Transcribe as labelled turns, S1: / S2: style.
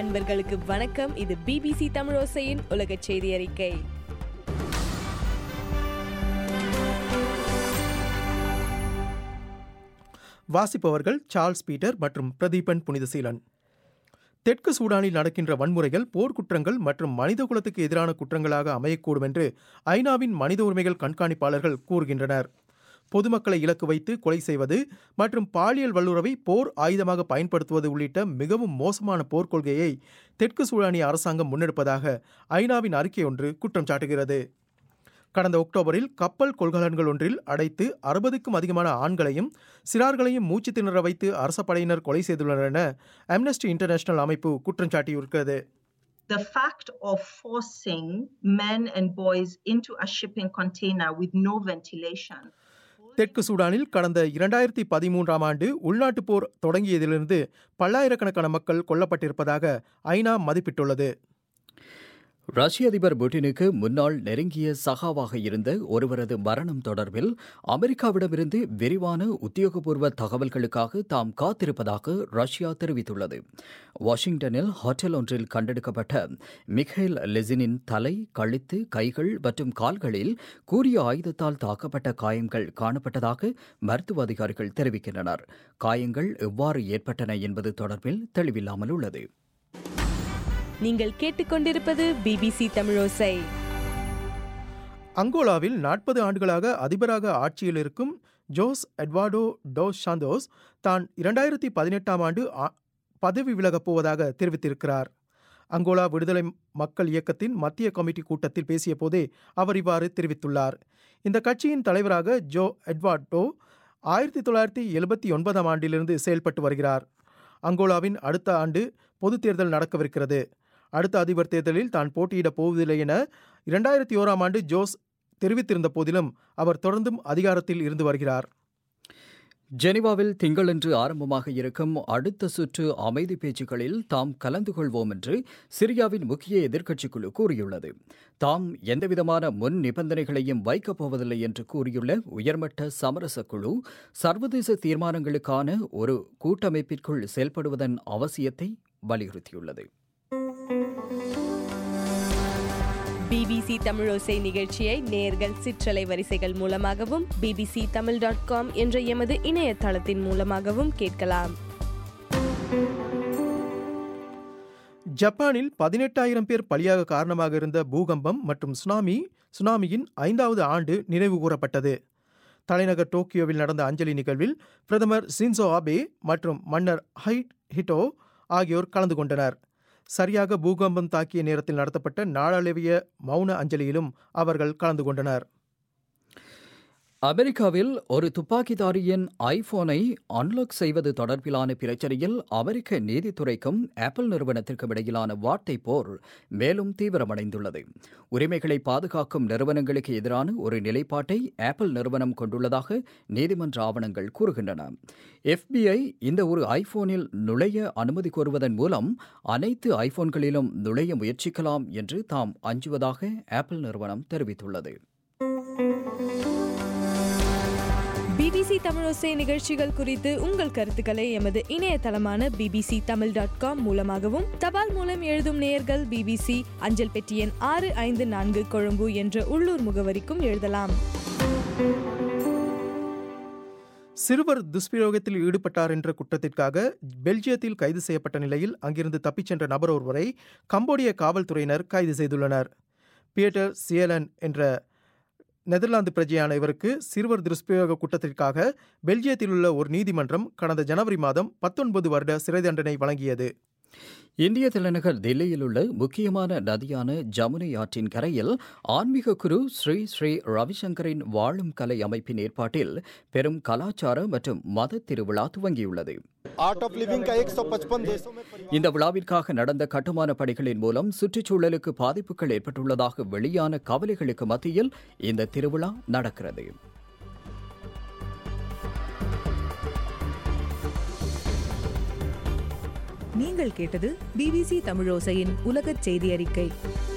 S1: நண்பர்களுக்கு வணக்கம் இது பிபிசி தமிழோசையின் உலக செய்தி அறிக்கை
S2: வாசிப்பவர்கள் சார்ல்ஸ் பீட்டர் மற்றும் பிரதீபன் புனிதசீலன் தெற்கு சூடானில் நடக்கின்ற வன்முறைகள் போர்க்குற்றங்கள் மற்றும் மனித குலத்துக்கு எதிரான குற்றங்களாக அமையக்கூடும் என்று ஐநாவின் மனித உரிமைகள் கண்காணிப்பாளர்கள் கூறுகின்றனர் பொதுமக்களை இலக்கு வைத்து கொலை செய்வது மற்றும் பாலியல் வல்லுறவை போர் ஆயுதமாக பயன்படுத்துவது உள்ளிட்ட மிகவும் மோசமான போர்க்கொள்கையை தெற்கு சூடானிய அரசாங்கம் முன்னெடுப்பதாக ஐநாவின் அறிக்கை ஒன்று குற்றம் சாட்டுகிறது கடந்த அக்டோபரில் கப்பல் கொள்கலன்கள் ஒன்றில் அடைத்து அறுபதுக்கும் அதிகமான ஆண்களையும் சிறார்களையும் மூச்சு திணற வைத்து அரச படையினர் கொலை செய்துள்ளனர் என அம்னஸ்டி இன்டர்நேஷனல் அமைப்பு குற்றம் சாட்டியிருக்கிறது
S3: the fact of forcing men and boys into a shipping container with no ventilation.
S2: தெற்கு சூடானில் கடந்த இரண்டாயிரத்தி பதிமூன்றாம் ஆண்டு உள்நாட்டுப் போர் தொடங்கியதிலிருந்து பல்லாயிரக்கணக்கான மக்கள் கொல்லப்பட்டிருப்பதாக ஐநா மதிப்பிட்டுள்ளது
S4: ரஷ்ய அதிபர் புட்டினுக்கு முன்னாள் நெருங்கிய சகாவாக இருந்த ஒருவரது மரணம் தொடர்பில் அமெரிக்காவிடமிருந்து விரிவான உத்தியோகபூர்வ தகவல்களுக்காக தாம் காத்திருப்பதாக ரஷ்யா தெரிவித்துள்ளது வாஷிங்டனில் ஹோட்டல் ஒன்றில் கண்டெடுக்கப்பட்ட மிகைல் லெசினின் தலை கழுத்து கைகள் மற்றும் கால்களில் கூறிய ஆயுதத்தால் தாக்கப்பட்ட காயங்கள் காணப்பட்டதாக மருத்துவ அதிகாரிகள் தெரிவிக்கின்றனர் காயங்கள் எவ்வாறு ஏற்பட்டன என்பது தொடர்பில் தெளிவில்லாமல் உள்ளது
S1: நீங்கள் கேட்டுக்கொண்டிருப்பது பிபிசி தமிழோசை
S2: அங்கோலாவில் நாற்பது ஆண்டுகளாக அதிபராக ஆட்சியில் இருக்கும் ஜோஸ் எட்வார்டோ டோஸ் சாந்தோஸ் தான் இரண்டாயிரத்தி பதினெட்டாம் ஆண்டு ஆ- பதவி விலகப் போவதாக தெரிவித்திருக்கிறார் அங்கோலா விடுதலை மக்கள் இயக்கத்தின் மத்திய கமிட்டி கூட்டத்தில் பேசிய போதே அவர் இவ்வாறு தெரிவித்துள்ளார் இந்த கட்சியின் தலைவராக ஜோ எட்வார்டோ ஆயிரத்தி தொள்ளாயிரத்தி எழுபத்தி ஒன்பதாம் ஆண்டிலிருந்து செயல்பட்டு வருகிறார் அங்கோலாவின் அடுத்த ஆண்டு பொதுத் தேர்தல் நடக்கவிருக்கிறது அடுத்த அதிபர் தேர்தலில் தான் போட்டியிடப் போவதில்லை என இரண்டாயிரத்தி ஓராம் ஆண்டு ஜோஸ் தெரிவித்திருந்த போதிலும் அவர் தொடர்ந்தும் அதிகாரத்தில் இருந்து வருகிறார்
S4: ஜெனீவாவில் திங்களன்று ஆரம்பமாக இருக்கும் அடுத்த சுற்று அமைதி பேச்சுக்களில் தாம் கலந்து கொள்வோம் என்று சிரியாவின் முக்கிய எதிர்க்கட்சிக் குழு கூறியுள்ளது தாம் எந்தவிதமான முன் நிபந்தனைகளையும் வைக்கப் போவதில்லை என்று கூறியுள்ள உயர்மட்ட சமரச குழு சர்வதேச தீர்மானங்களுக்கான ஒரு கூட்டமைப்பிற்குள் செயல்படுவதன் அவசியத்தை வலியுறுத்தியுள்ளது
S1: பிபிசி தமிழோசை நிகழ்ச்சியை நேர்கள் சிற்றலை வரிசைகள் மூலமாகவும் பிபிசி தமிழ் டாட் காம் என்ற எமது இணையதளத்தின் மூலமாகவும் கேட்கலாம்
S2: ஜப்பானில் பதினெட்டாயிரம் பேர் பலியாக காரணமாக இருந்த பூகம்பம் மற்றும் சுனாமி சுனாமியின் ஐந்தாவது ஆண்டு நினைவு கூறப்பட்டது தலைநகர் டோக்கியோவில் நடந்த அஞ்சலி நிகழ்வில் பிரதமர் சின்சோ ஆபே மற்றும் மன்னர் ஹை ஹிட்டோ ஆகியோர் கலந்து கொண்டனர் சரியாக பூகம்பம் தாக்கிய நேரத்தில் நடத்தப்பட்ட நாளளவிய மௌன அஞ்சலியிலும் அவர்கள் கலந்து கொண்டனர்
S4: அமெரிக்காவில் ஒரு துப்பாக்கிதாரியின் ஐபோனை அன்லாக் செய்வது தொடர்பிலான பிரச்சனையில் அமெரிக்க நீதித்துறைக்கும் ஆப்பிள் நிறுவனத்திற்கும் இடையிலான வார்த்தை போர் மேலும் தீவிரமடைந்துள்ளது உரிமைகளை பாதுகாக்கும் நிறுவனங்களுக்கு எதிரான ஒரு நிலைப்பாட்டை ஆப்பிள் நிறுவனம் கொண்டுள்ளதாக நீதிமன்ற ஆவணங்கள் கூறுகின்றன எஃபிஐ இந்த ஒரு ஐபோனில் நுழைய அனுமதி கோருவதன் மூலம் அனைத்து ஐபோன்களிலும் நுழைய முயற்சிக்கலாம் என்று தாம் அஞ்சுவதாக ஆப்பிள் நிறுவனம் தெரிவித்துள்ளது
S1: பிபிசி தமிழோசை நிகழ்ச்சிகள் குறித்து உங்கள் கருத்துக்களை எமது இணையதளமான பிபிசி தமிழ் டாட் காம் மூலமாகவும் தபால் மூலம் எழுதும் நேயர்கள் பிபிசி அஞ்சல் பெட்டி எண் ஆறு ஐந்து நான்கு கொழும்பு என்ற உள்ளூர் முகவரிக்கும் எழுதலாம்
S2: சிறுவர் துஷ்பிரயோகத்தில் ஈடுபட்டார் என்ற குற்றத்திற்காக பெல்ஜியத்தில் கைது செய்யப்பட்ட நிலையில் அங்கிருந்து தப்பிச் சென்ற நபர் ஒருவரை கம்போடிய காவல்துறையினர் கைது செய்துள்ளனர் பியட்டர் சியலன் என்ற நெதர்லாந்து பிரஜையான இவருக்கு சிறுவர் துஷ்பிரயோக குற்றத்திற்காக பெல்ஜியத்தில் உள்ள ஒரு நீதிமன்றம் கடந்த ஜனவரி மாதம் பத்தொன்பது வருட சிறை தண்டனை வழங்கியது
S4: இந்திய தலைநகர் தில்லியில் உள்ள முக்கியமான நதியான ஜமுனை ஆற்றின் கரையில் ஆன்மீக குரு ஸ்ரீ ஸ்ரீ ரவிசங்கரின் வாழும் கலை அமைப்பின் ஏற்பாட்டில் பெரும் கலாச்சார மற்றும் மத திருவிழா துவங்கியுள்ளது
S5: आर्ट ऑफ लिविंग का 155 देशों में परिवार
S4: இந்த விழாவிற்காக நடந்த கட்டுமான பணிகளின் மூலம் சுற்றுச்சூழலுக்கு பாதிப்புகள் ஏற்பட்டுள்ளதாக வெளியான கவலைகளுக்கு மத்தியில் இந்த திருவிழா நடக்கிறது
S6: நீங்கள் கேட்டது பிபிசி தமிழோசையின் உலகச் செய்தி அறிக்கை